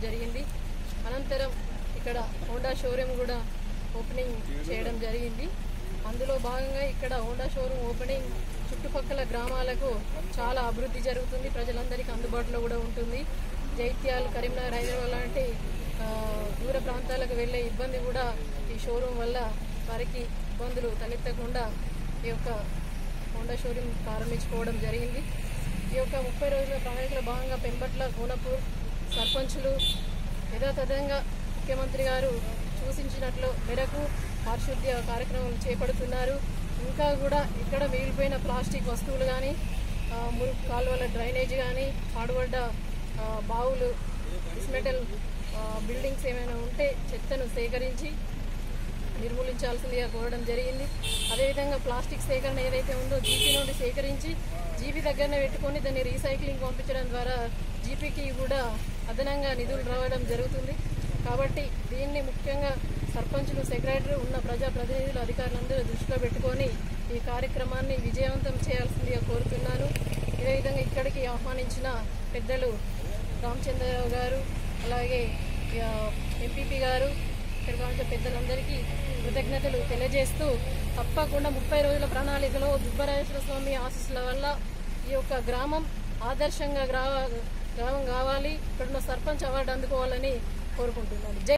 జరిగింది అనంతరం ఇక్కడ హోండా షోరూమ్ కూడా ఓపెనింగ్ చేయడం జరిగింది అందులో భాగంగా ఇక్కడ హోండా షోరూమ్ ఓపెనింగ్ చుట్టుపక్కల గ్రామాలకు చాలా అభివృద్ధి జరుగుతుంది ప్రజలందరికీ అందుబాటులో కూడా ఉంటుంది జైత్యాలు కరీంనగర్ హైదరాబాద్ లాంటి ఆ, దూర ప్రాంతాలకు వెళ్ళే ఇబ్బంది కూడా ఈ షోరూమ్ వల్ల వారికి ఇబ్బందులు తలెత్తకుండా ఈ యొక్క హోండా షోరూమ్ ప్రారంభించుకోవడం జరిగింది ఈ యొక్క ముప్పై రోజుల ప్రణాళికలో భాగంగా పెంపట్ల గోనపూర్ సర్పంచులు యథాతథంగా ముఖ్యమంత్రి గారు సూచించినట్లు మేరకు పారిశుద్ధ్య కార్యక్రమాలు చేపడుతున్నారు ఇంకా కూడా ఇక్కడ మిగిలిపోయిన ప్లాస్టిక్ వస్తువులు కానీ మురుగు కాలువల డ్రైనేజ్ కానీ పాడుబడ్డ ఆ, బావులు డిస్మెటల్ బిల్డింగ్స్ ఏమైనా ఉంటే చెత్తను సేకరించి నిర్మూలించాల్సిందిగా కోరడం జరిగింది అదేవిధంగా ప్లాస్టిక్ సేకరణ ఏదైతే ఉందో జీపీ నుండి సేకరించి జీపీ దగ్గరనే పెట్టుకొని దాన్ని రీసైక్లింగ్ పంపించడం ద్వారా జీపీకి కూడా అదనంగా నిధులు రావడం జరుగుతుంది కాబట్టి దీన్ని ముఖ్యంగా సర్పంచులు సెక్రటరీ ఉన్న ప్రజా ప్రతినిధులు అధికారులందరూ దృష్టిలో పెట్టుకొని ఈ కార్యక్రమాన్ని విజయవంతం చేయాల్సిందిగా కోరుతున్నాను అదేవిధంగా ఇక్కడికి ఆహ్వానించిన పెద్దలు రామచంద్రరావు గారు అలాగే ఎంపీపీ గారు ఇక్కడ కావాల్సిన పెద్దలందరికీ కృతజ్ఞతలు తెలియజేస్తూ తప్పకుండా ముప్పై రోజుల ప్రణాళికలో దుబ్బరాజేశ్వర స్వామి ఆశీస్సుల వల్ల ఈ యొక్క గ్రామం ఆదర్శంగా గ్రామ గ్రామం కావాలి ఇక్కడున్న సర్పంచ్ అవార్డు అందుకోవాలని కోరుకుంటున్నాను జై